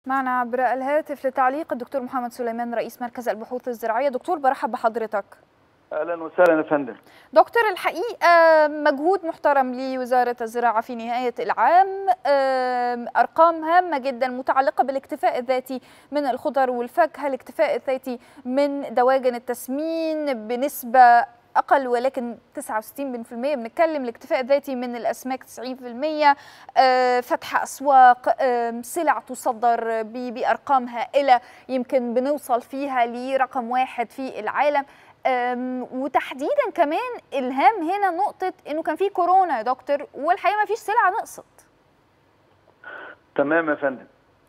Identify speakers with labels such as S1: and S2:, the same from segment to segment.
S1: معنا عبر الهاتف لتعليق الدكتور محمد سليمان رئيس مركز البحوث الزراعية دكتور برحب بحضرتك
S2: اهلا وسهلا يا فندم
S1: دكتور الحقيقة مجهود محترم لوزارة الزراعة في نهاية العام أرقام هامة جدا متعلقة بالاكتفاء الذاتي من الخضر والفاكهة الاكتفاء الذاتي من دواجن التسمين بنسبة اقل ولكن 69% بنتكلم الاكتفاء الذاتي من الاسماك 90% فتح اسواق سلع تصدر بارقام هائله يمكن بنوصل فيها لرقم واحد في العالم وتحديدا كمان الهام هنا نقطه انه كان في كورونا يا دكتور والحقيقه ما فيش سلعه نقصت
S2: تمام يا فندم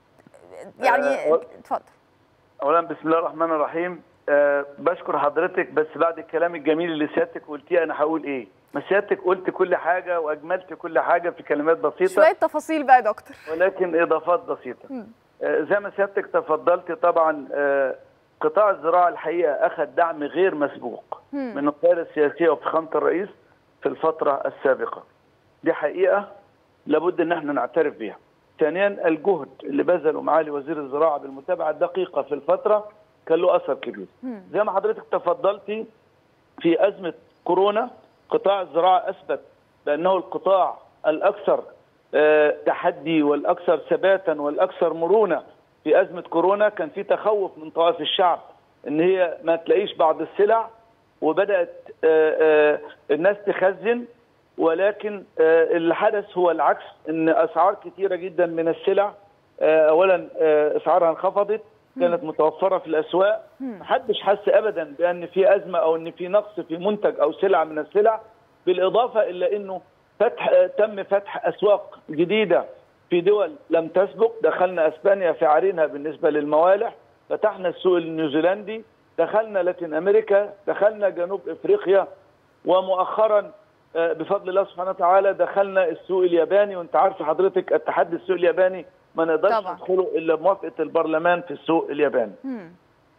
S1: يعني اتفضل
S2: اولا بسم الله الرحمن الرحيم أه بشكر حضرتك بس بعد الكلام الجميل اللي سيادتك قلتيه انا هقول ايه؟ ما سيادتك قلت كل حاجه واجملت كل حاجه في كلمات بسيطه
S1: شويه تفاصيل بقى يا دكتور
S2: ولكن اضافات بسيطه أه زي ما سيادتك تفضلت طبعا أه قطاع الزراعه الحقيقه اخذ دعم غير مسبوق
S1: مم.
S2: من القياده السياسيه وفخامه الرئيس في الفتره السابقه. دي حقيقه لابد ان احنا نعترف بيها. ثانيا الجهد اللي بذله معالي وزير الزراعه بالمتابعه الدقيقه في الفتره كان له اثر كبير.
S1: مم.
S2: زي ما حضرتك تفضلتي في ازمه كورونا قطاع الزراعه اثبت بانه القطاع الاكثر آه، تحدي والاكثر ثباتا والاكثر مرونه في ازمه كورونا كان في تخوف من طوائف الشعب ان هي ما تلاقيش بعض السلع وبدات آه، آه، الناس تخزن ولكن آه، اللي حدث هو العكس ان اسعار كثيره جدا من السلع آه، اولا آه، اسعارها انخفضت كانت متوفره في الاسواق محدش حس ابدا بان في ازمه او ان في نقص في منتج او سلعه من السلع بالاضافه الى انه فتح آه، تم فتح اسواق جديده في دول لم تسبق دخلنا اسبانيا في عرينها بالنسبه للموالح فتحنا السوق النيوزيلندي دخلنا لاتين امريكا دخلنا جنوب افريقيا ومؤخرا آه، بفضل الله سبحانه وتعالى دخلنا السوق الياباني وانت عارف حضرتك التحدي السوق الياباني ما نقدرش
S1: طبعا.
S2: ندخله الا بموافقه البرلمان في السوق الياباني
S1: مم.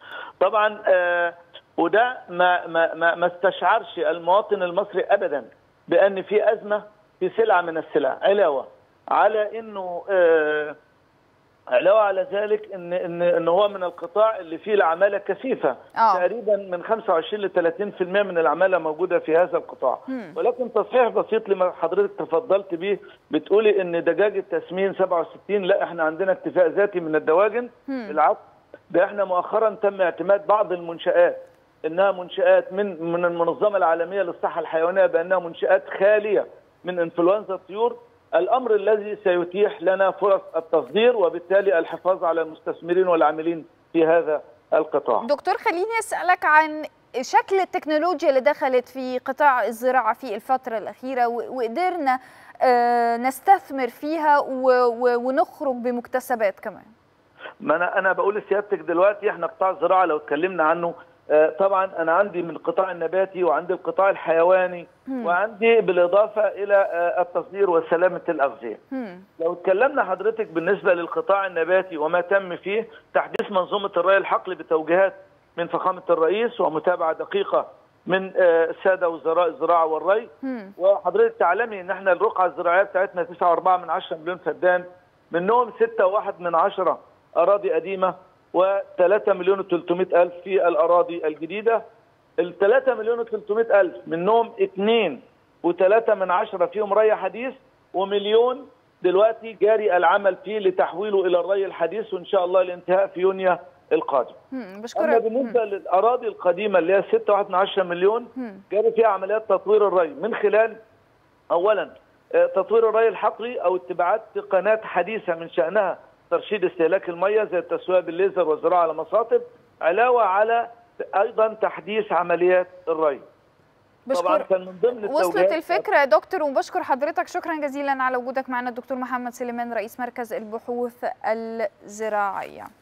S2: طبعا آه، وده ما ما ما ما استشعرش المواطن المصري ابدا بان في ازمه في سلعه من السلع علاوه على انه آه، علاوه على ذلك ان ان ان هو من القطاع اللي فيه العماله كثيفه
S1: آه.
S2: تقريبا من 25 ل 30% من العماله موجوده في هذا القطاع
S1: مم.
S2: ولكن تصحيح بسيط لما حضرتك تفضلت بيه بتقولي ان دجاج التسمين 67 لا احنا عندنا اكتفاء ذاتي من الدواجن
S1: مم.
S2: بالعكس ده احنا مؤخرا تم اعتماد بعض المنشآت انها منشآت من من المنظمه العالميه للصحه الحيوانيه بانها منشآت خاليه من انفلونزا الطيور الامر الذي سيتيح لنا فرص التصدير وبالتالي الحفاظ على المستثمرين والعاملين في هذا القطاع.
S1: دكتور خليني اسالك عن شكل التكنولوجيا اللي دخلت في قطاع الزراعه في الفتره الاخيره و- وقدرنا آه، نستثمر فيها و- و- ونخرج بمكتسبات كمان
S2: ما انا انا بقول لسيادتك دلوقتي احنا قطاع الزراعه لو اتكلمنا عنه آه، طبعا انا عندي من القطاع النباتي وعندي القطاع الحيواني
S1: مم.
S2: وعندي بالاضافه الى آه، التصدير وسلامه الاغذيه.
S1: مم.
S2: لو اتكلمنا حضرتك بالنسبه للقطاع النباتي وما تم فيه تحديث منظومه الري الحقل بتوجيهات من فخامه الرئيس ومتابعه دقيقه من آه، الساده وزراء الزراعه والري
S1: مم.
S2: وحضرتك تعلمي ان احنا الرقعه الزراعيه بتاعتنا 9.4 من 10 مليون فدان منهم 6.1 من 10 اراضي قديمه و3 مليون و300 الف في الاراضي الجديده ال 3 مليون و300 الف منهم 2 و3 من 10 فيهم ري حديث ومليون دلوقتي جاري العمل فيه لتحويله الى الري الحديث وان شاء الله الانتهاء في يونيو القادم.
S1: مم.
S2: اما
S1: بشكرك
S2: بالنسبه للاراضي القديمه اللي هي 6.1 مليون
S1: مم.
S2: جاري فيها عمليات تطوير الري من خلال اولا آه، تطوير الري الحقلي او اتباعات تقنيات حديثه من شانها ترشيد استهلاك الميه زي التسويه بالليزر والزراعه على مصاطب علاوه على ايضا تحديث عمليات الري. طبعا
S1: بشكر
S2: كان من ضمن
S1: وصلت
S2: التوجيهات-
S1: الفكرة يا دكتور وبشكر حضرتك شكرا جزيلا على وجودك معنا الدكتور محمد سليمان رئيس مركز البحوث الزراعية